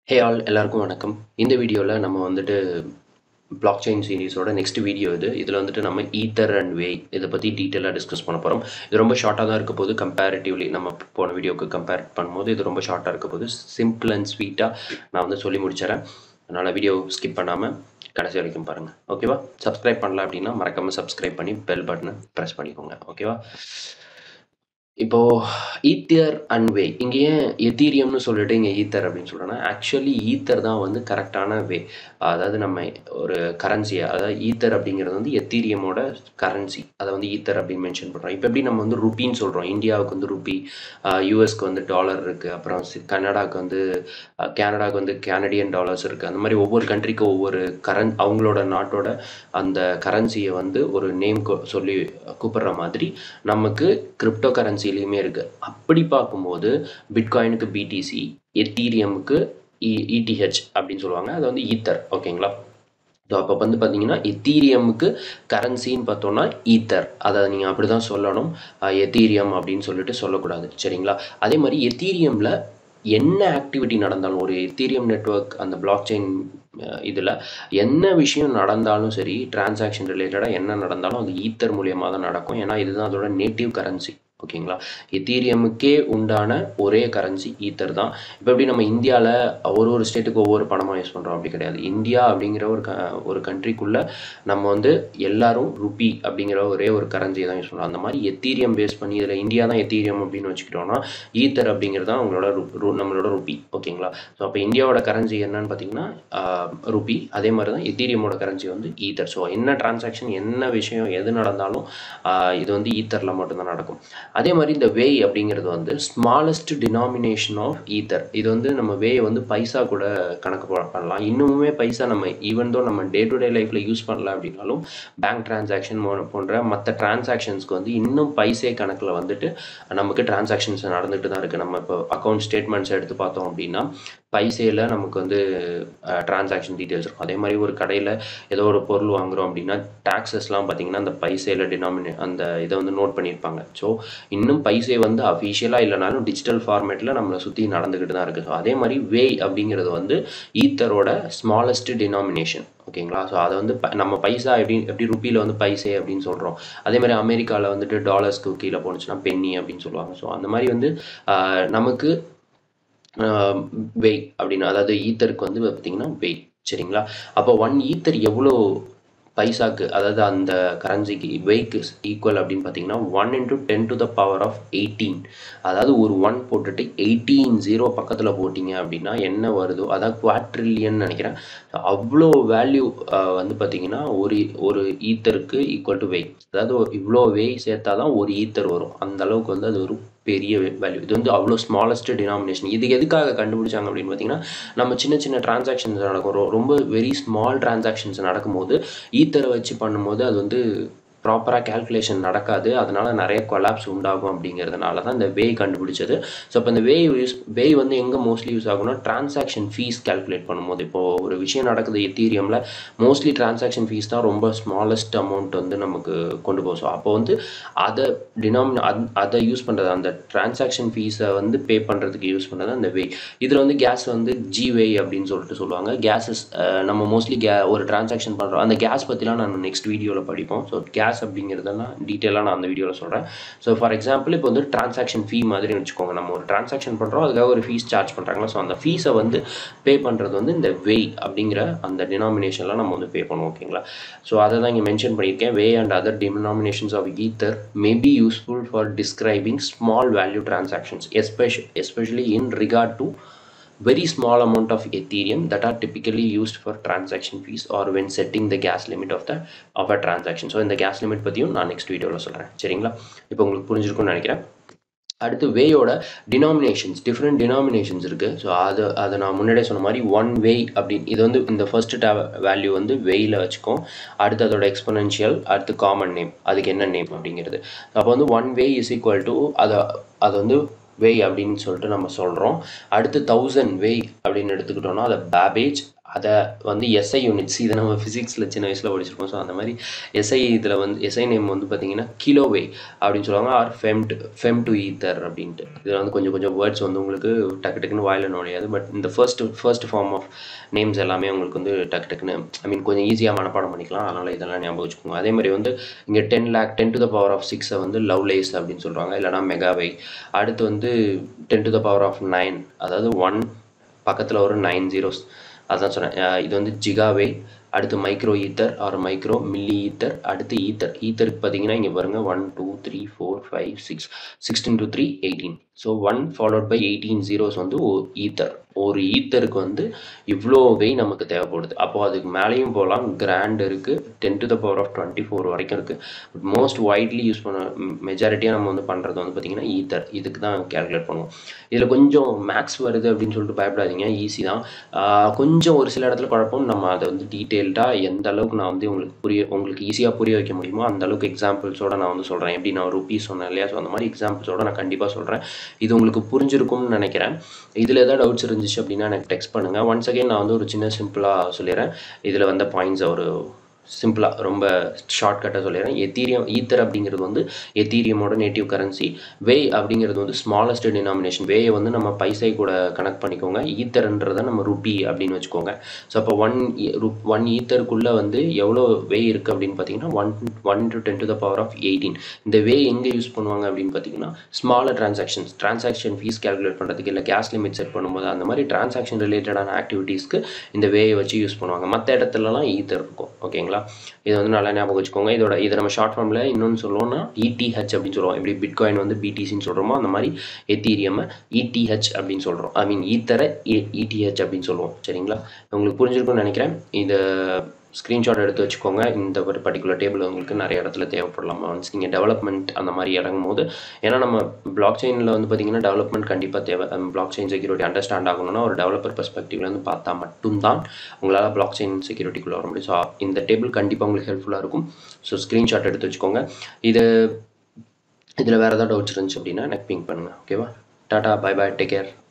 hey all எல்லாருக்கும் வணக்கம் இந்த வீடியோவில் நம்ம வந்துட்டு பிளாக் செயின் சீரீஸோட நெக்ஸ்ட் வீடியோ இது இதில் வந்துட்டு நம்ம ஈத்தர் அண்ட் வே இதை பற்றி டீட்டெயிலாக டிஸ்கஸ் பண்ண போகிறோம் இது ரொம்ப ஷார்ட்டாக தான் இருக்க போது கம்பேரிட்டிவ்லி நம்ம போன வீடியோக்கு கம்பேர் பண்ணும்போது இது ரொம்ப ஷார்ட்டாக இருக்க போது சிம்பிள் அண்ட் ஸ்வீட்டாக நான் வந்து சொல்லி முடிச்சிடறேன் அதனால் வீடியோ ஸ்கிப் பண்ணாமல் கடைசி வரைக்கும் பாருங்கள் ஓகேவா சப்ஸ்கிரைப் பண்ணல அப்படின்னா மறக்காமல் சப்ஸ்கிரைப் பண்ணி பெல் பட்டனை ப்ரெஸ் பண்ணிக்கோங்க ஓகேவா இப்போ ஈத்தர் அண்ட் வே இங்கே ஏன் எத்தீரியம்னு சொல்லிட்டு இங்கே ஈத்தர் அப்படின்னு சொல்கிறேன்னா ஆக்சுவலி ஈத்தர் தான் வந்து கரெக்டான வே அதாவது நம்ம ஒரு கரன்சியை அதாவது ஈத்தர் அப்படிங்கிறது வந்து எத்தீரியமோட கரன்சி அதை வந்து ஈத்தர் அப்படின்னு மென்ஷன் பண்ணுறோம் இப்போ எப்படி நம்ம வந்து ருப்பின்னு சொல்கிறோம் இந்தியாவுக்கு வந்து ருப்பி யூஎஸ்க்கு வந்து டாலர் இருக்குது அப்புறம் கனடாவுக்கு வந்து கேனடாவுக்கு வந்து கேனடியன் டாலர்ஸ் இருக்குது அந்த மாதிரி ஒவ்வொரு கண்ட்ரிக்கும் ஒவ்வொரு கரன் அவங்களோட நாட்டோட அந்த கரன்சியை வந்து ஒரு நேம் சொல்லி கூப்பிடுற மாதிரி நமக்கு கிரிப்டோ கரன்சிலையுமே இருக்குது அப்படி பார்க்கும்போது பிட்காயினுக்கு பிடிசி எத்தீரியமுக்கு இ இடிஹெச் அப்படின்னு சொல்லுவாங்க அது வந்து ஈத்தர் ஓகேங்களா ஸோ அப்போ வந்து பார்த்தீங்கன்னா எத்தீரியமுக்கு கரன்சின்னு பார்த்தோன்னா ஈத்தர் அதை நீங்கள் அப்படி தான் சொல்லணும் எத்தீரியம் அப்படின்னு சொல்லிட்டு சொல்லக்கூடாது சரிங்களா அதே மாதிரி எத்தீரியமில் என்ன ஆக்டிவிட்டி நடந்தாலும் ஒரு எத்தீரியம் நெட்ஒர்க் அந்த பிளாக் செயின் இதில் என்ன விஷயம் நடந்தாலும் சரி டிரான்சாக்ஷன் ரிலேட்டடாக என்ன நடந்தாலும் அது ஈத்தர் மூலியமாக தான் நடக்கும் ஏன்னா இதுதான் அதோட நேட்டிவ் கரன்சி ஓகேங்களா எத்தீரியமுக்கே உண்டான ஒரே கரன்சி ஈத்தர் தான் இப்போ எப்படி நம்ம இந்தியாவில் ஒரு ஒரு ஸ்டேட்டுக்கு ஒவ்வொரு பணமாக யூஸ் பண்ணுறோம் அப்படி கிடையாது இந்தியா அப்படிங்கிற ஒரு க ஒரு கண்ட்ரிக்குள்ளே நம்ம வந்து எல்லாரும் ருப்பி அப்படிங்கிற ஒரே ஒரு கரன்சியை தான் யூஸ் பண்ணுறோம் அந்த மாதிரி எத்தீரியம் பேஸ் பண்ணி இதில் இந்தியா தான் எத்தீரியம் அப்படின்னு வச்சுக்கிட்டோம்னா ஈத்தர் அப்படிங்கிறது தான் அவங்களோட நம்மளோட ருப்பி ஓகேங்களா ஸோ அப்போ இந்தியாவோட கரன்சி என்னன்னு பார்த்தீங்கன்னா ருப்பி அதே மாதிரி தான் எத்தீரியமோட கரன்சி வந்து ஈத்தர் ஸோ என்ன டிரான்சாக்ஷன் என்ன விஷயம் எது நடந்தாலும் இது வந்து ஈத்தரில் மட்டும்தான் நடக்கும் அதே மாதிரி இந்த வே அப்படிங்கிறது வந்து ஸ்மாலஸ்ட் டினாமினேஷன் ஆஃப் ஈத்தர் இது வந்து நம்ம வே வந்து பைசா கூட கணக்கு பண்ணலாம் இன்னுமே பைசா நம்ம ஈவன் தோ நம்ம டே டு டே லைஃப்பில் யூஸ் பண்ணல அப்படின்னாலும் பேங்க் டிரான்சாக்ஷன் போன்ற மற்ற டிரான்சாக்ஷன்ஸ்க்கு வந்து இன்னும் பைசே கணக்கில் வந்துட்டு நமக்கு டிரான்சாக்ஷன்ஸ் நடந்துட்டு தான் இருக்குது நம்ம இப்போ அக்கௌண்ட் ஸ்டேட்மெண்ட்ஸ் எடுத்து பார்த்தோம் அப்படின்னா பைசேல நமக்கு வந்து டிரான்சாக்ஷன் டீட்டெயில்ஸ் இருக்கும் அதே மாதிரி ஒரு கடையில் ஏதோ ஒரு பொருள் வாங்குகிறோம் அப்படின்னா டேக்ஸஸ்லாம் பார்த்தீங்கன்னா அந்த பைசேல டினாமினே அந்த இதை வந்து நோட் பண்ணியிருப்பாங்க ஸோ இன்னும் பைசே வந்து அஃபிஷியலாக இல்லைனாலும் டிஜிட்டல் ஃபார்மேட்டில் நம்மளை சுற்றி நடந்துக்கிட்டு தான் இருக்குது ஸோ அதே மாதிரி வே அப்படிங்கிறது வந்து ஈத்தரோட ஸ்மாலஸ்ட் டினாமினேஷன் ஓகேங்களா ஸோ அதை வந்து நம்ம பைசா எப்படி எப்படி ருப்பியில் வந்து பைசே அப்படின்னு சொல்கிறோம் அதே மாதிரி அமெரிக்காவில் வந்துட்டு டாலர்ஸ்க்கு கீழே போணுச்சுன்னா பென்னி அப்படின்னு சொல்லுவாங்க ஸோ அந்த மாதிரி வந்து நமக்கு வெய் அப்படின்னு அதாவது ஈத்தருக்கு வந்து பார்த்திங்கன்னா வெய் சரிங்களா அப்போ ஒன் ஈத்தர் எவ்வளோ பைசாக்கு அதாவது அந்த கரன்சிக்கு வெய்க்கு ஈக்குவல் அப்படின்னு பார்த்தீங்கன்னா one into ten to the power of eighteen அதாவது ஒரு ஒன் போட்டுட்டு எயிட்டீன் ஜீரோ பக்கத்தில் போட்டிங்க அப்படின்னா என்ன வருதோ அதான் குவாட்ரில்லியன் நினைக்கிறேன் அவ்வளோ வேல்யூ வந்து பார்த்தீங்கன்னா ஒரு ஒரு ஈத்தருக்கு ஈக்குவல் டு வெய் அதாவது இவ்வளோ வெய் சேர்த்தா தான் ஒரு ஈத்தர் வரும் அந்த அளவுக்கு வந்து அது ஒரு பெரிய வேல்யூ இது வந்து அவ்வளோ ஸ்மாலஸ்ட் டினாமினேஷன் இது எதுக்காக கண்டுபிடிச்சாங்க அப்படின்னு பார்த்தீங்கன்னா நம்ம சின்ன சின்ன டிரான்சாக்ஷன்ஸ் நடக்கும் ரொம்ப வெரி ஸ்மால் டிரான்சாக்ஷன்ஸ் நடக்கும்போது ஈத்தரை வச்சு பண்ணும்போது அது வந்து ப்ராப்பராக கேல்குலேஷன் நடக்காது அதனால் நிறைய கொலாப்ஸ் உண்டாகும் அப்படிங்கிறதுனால தான் இந்த வே கண்டுபிடிச்சது ஸோ இப்போ இந்த வே யூஸ் வே வந்து எங்கே மோஸ்ட்லி யூஸ் ஆகும்னா டிரான்சாக்ஷன் ஃபீஸ் கேல்குலேட் பண்ணும்போது இப்போது ஒரு விஷயம் நடக்குது எத்தீரியமில் மோஸ்ட்லி டிரான்சாக்ஷன் ஃபீஸ் தான் ரொம்ப ஸ்மாலஸ்ட் அமௌண்ட் வந்து நமக்கு கொண்டு போகும் ஸோ அப்போ வந்து அதை டினாமினே அதை யூஸ் பண்ணுறது அந்த டிரான்சாக்ஷன் ஃபீஸை வந்து பே பண்ணுறதுக்கு யூஸ் பண்ணுறது அந்த வே இதில் வந்து கேஸ் வந்து ஜி வே அப்படின்னு சொல்லிட்டு சொல்லுவாங்க கேஸஸ் நம்ம மோஸ்ட்லி கே ஒரு டிரான்சாக்ஷன் பண்ணுறோம் அந்த கேஸ் பற்றிலாம் நான் நெக்ஸ்ட் வீடியோவில் படிப்போம் ஸோ கேஸ் கேஸ் அப்படிங்கிறதெல்லாம் டீட்டெயிலாக நான் அந்த வீடியோவில் சொல்கிறேன் ஸோ ஃபார் எக்ஸாம்பிள் இப்போ வந்து டிரான்சாக்ஷன் ஃபீ மாதிரி வச்சுக்கோங்க நம்ம ஒரு டிரான்சாக்ஷன் பண்ணுறோம் அதுக்காக ஒரு ஃபீஸ் சார்ஜ் பண்ணுறாங்களா ஸோ அந்த ஃபீஸை வந்து பே பண்ணுறது வந்து இந்த வே அப்படிங்கிற அந்த டினாமினேஷன்லாம் நம்ம வந்து பே பண்ணுவோம் ஓகேங்களா ஸோ அதை தான் இங்கே மென்ஷன் பண்ணியிருக்கேன் wei and other denominations of ether may be useful for describing small value transactions espec especially in regard to very small amount of ethereum that are typically used for transaction fees or when setting the gas limit of the of a transaction so இந்த gas limit பற்றியும் நான் next வீடியோவில் சொல்கிறேன் சரிங்களா இப்போ உங்களுக்கு புரிஞ்சிருக்கும்னு நினைக்கிறேன் அடுத்து வேயோட டினாமினேஷன்ஸ் டிஃப்ரெண்ட் டினாமினேஷன்ஸ் இருக்குது ஸோ அது அதை நான் முன்னாடியே சொன்ன மாதிரி ஒன் வே அப்படின்னு இது வந்து இந்த ஃபர்ஸ்ட் டே வேல்யூ வந்து வெயில் வச்சுக்கோம் அடுத்து அதோட எக்ஸ்பனன்ஷியல் அடுத்து காமன் நேம் அதுக்கு என்ன நேம் அப்படிங்கிறது அப்போ வந்து one wei is equal to அதை அதை வந்து வெய் அப்படின்னு சொல்லிட்டு நம்ம சொல்கிறோம் அடுத்து தௌசண்ட் வெய் அப்படின்னு எடுத்துக்கிட்டோம்னா அதை பேபேஜ் அதை வந்து எஸ்ஐ யூனிட்ஸ் இதை நம்ம ஃபிசிக்ஸில் சின்ன வயசில் படிச்சிருப்போம் ஸோ அந்த மாதிரி எஸ்ஐ இதில் வந்து எஸ்ஐ நேம் வந்து பார்த்தீங்கன்னா கிலோவே அப்படின்னு சொல்லுவாங்க or femto femto ether அப்படின்ட்டு இதில் வந்து கொஞ்சம் கொஞ்சம் வேர்ட்ஸ் வந்து உங்களுக்கு டக்கு டக்குன்னு வாயில் நுழையாது பட் இந்த first first form of names எல்லாமே உங்களுக்கு வந்து டக்கு டக்குன்னு ஐ மீன் கொஞ்சம் ஈஸியாக மனப்பாடம் பண்ணிக்கலாம் அதனால் இதெல்லாம் ஞாபகம் வச்சுக்கோங்க அதே மாதிரி வந்து இங்கே ten lakh ten to the power of சிக்ஸை வந்து லவ் லேஸ் அப்படின்னு சொல்கிறாங்க இல்லைனா மெகாவை அடுத்து வந்து ten to the power of nine அதாவது ஒன் பக்கத்தில் ஒரு நைன் ஜீரோஸ் அதான் சொன்னேன் அஹ் இது வந்து ஜிகாவே அடுத்து micro ether or micro milli ether அடுத்து ஈத்தர் ஈத்தருக்கு பார்த்தீங்கன்னா இங்கே பாருங்க one two three four five six sixteen two three eighteen so one followed by eighteen zeros வந்து ஈத்தர் ஒரு ஈத்தருக்கு வந்து இவ்வளோ வெய் நமக்கு தேவைப்படுது அப்போ அதுக்கு மேலேயும் போகலாம் கிராண்ட் இருக்குது ten to the power of twenty four வரைக்கும் இருக்குது பட் மோஸ்ட் வைட்லி யூஸ் பண்ண மெஜாரிட்டியாக நம்ம வந்து பண்ணுறது வந்து பார்த்திங்கன்னா ஈத்தர் இதுக்கு தான் கேல்குலேட் பண்ணுவோம் இதில் கொஞ்சம் மேக்ஸ் வருது அப்படின்னு சொல்லிட்டு பயப்படாதீங்க ஈஸி தான் ஆஹ் கொஞ்சம் ஒரு சில இடத்துல குழப்பம் நம்ம அதை வந்து டீட்டெயில்டாக எந்த அளவுக்கு நான் வந்து உங்களுக்கு புரிய உங்களுக்கு ஈஸியாக புரிய வைக்க முடியுமோ அந்த அளவுக்கு எக்ஸாம்பிள்ஸோட நான் வந்து சொல்கிறேன் எப்படி நான் ருபீஸ் சொன்னேன் இல்லையா ஸோ அந்த மாதிரி எக்ஸாம்பிள்ஸோட நான் கண்டிப்பாக சொல்கிறேன் இது உங்களுக்கு புரிஞ்சிருக்கும்னு நினைக்கிறேன் இதில் ஏதாவது டவுட்ஸ் இருந்துச்சு அப்படின்னா எனக்கு டெக்ஸ்ட் பண்ணுங்கள் ஒன்ஸ் அகைன் நான் வந்து ஒரு சின்ன சிம்பிளாக சொல்லிடுறேன் இதில் வந்த பாயிண்ட்ஸ் ஒரு சிம்பிளாக ரொம்ப ஷார்ட்கட்டாக சொல்லிடுறேன் எத்தீரியம் ஈத்தர் அப்படிங்கிறது வந்து எத்தீரியமோட நேட்டிவ் கரன்சி வே அப்படிங்கிறது வந்து ஸ்மாலஸ்ட் டினாமினேஷன் வேயை வந்து நம்ம பைசை கூட கனெக்ட் பண்ணிக்கோங்க ஈத்தர்ன்றதை நம்ம ருபி அப்படின்னு வச்சுக்கோங்க ஸோ அப்போ ஒன் ஒன் ஈத்தருக்குள்ளே வந்து எவ்வளோ வே இருக்குது அப்படின்னு பார்த்தீங்கன்னா one one to ten to the power of eighteen இந்த வே எங்கே யூஸ் பண்ணுவாங்க அப்படின்னு பார்த்தீங்கன்னா smaller transactions transaction fees calculate பண்ணுறதுக்கு இல்லை கேஸ் லிமிட் செட் பண்ணும்போது அந்த மாதிரி டிரான்சாக்ஷன் ரிலேட்டடான ஆக்டிவிட்டீஸ்க்கு இந்த வேயை வச்சு யூஸ் பண்ணுவாங்க மற்ற இடத்துலலாம் ஈத்தர் இருக்கும் ஓகேங்களா இதை வந்து நல்லா ஞாபகம் வச்சுக்கோங்க இதோட இதை நம்ம ஷார்ட் ஃபார்மில் இன்னொன்று சொல்லுவோம்னா இடிஹெச் அப்படின்னு சொல்லுவோம் எப்படி பிட்காயின் வந்து பிடிசின்னு சொல்கிறோமோ அந்த மாதிரி எத்தீரியம் இடிஹெச் அப்படின்னு சொல்கிறோம் ஐ மீன் ஈத்தரை இடிஹெச் அப்படின்னு சொல்லுவோம் சரிங்களா உங்களுக்கு புரிஞ்சிருக்கும்னு நினைக்கிறேன் இதை ஸ்க்ரீன்ஷாட் எடுத்து வச்சுக்கோங்க இந்த ஒரு பர்டிகுலர் டேபிள் உங்களுக்கு நிறைய இடத்துல தேவைப்படலாம் ஒன்ஸ் நீங்கள் டெவலப்மெண்ட் அந்த மாதிரி இறங்கும் போது ஏன்னா நம்ம பிளாக் செயினில் வந்து பார்த்தீங்கன்னா டெவலப்மெண்ட் கண்டிப்பாக தேவை பிளாக் செயின் செக்யூரிட்டி அண்டர்ஸ்டாண்ட் ஆகணும்னா ஒரு டெவலப்பர் பெர்ஸ்பெக்டிவ்லேருந்து பார்த்தா மட்டும்தான் உங்களால் பிளாக் செயின் செக்யூரிட்டிக்குள்ளே வர முடியும் ஸோ இந்த டேபிள் கண்டிப்பாக உங்களுக்கு ஹெல்ப்ஃபுல்லாக இருக்கும் ஸோ ஸ்க்ரீன்ஷாட் எடுத்து வச்சுக்கோங்க இது இதில் வேறு ஏதாவது டவுட்ஸ் இருந்துச்சு அப்படின்னா எனக்கு பிங் பண்ணுங்கள் ஓகேவா டாடா பை பை டேக் கேர்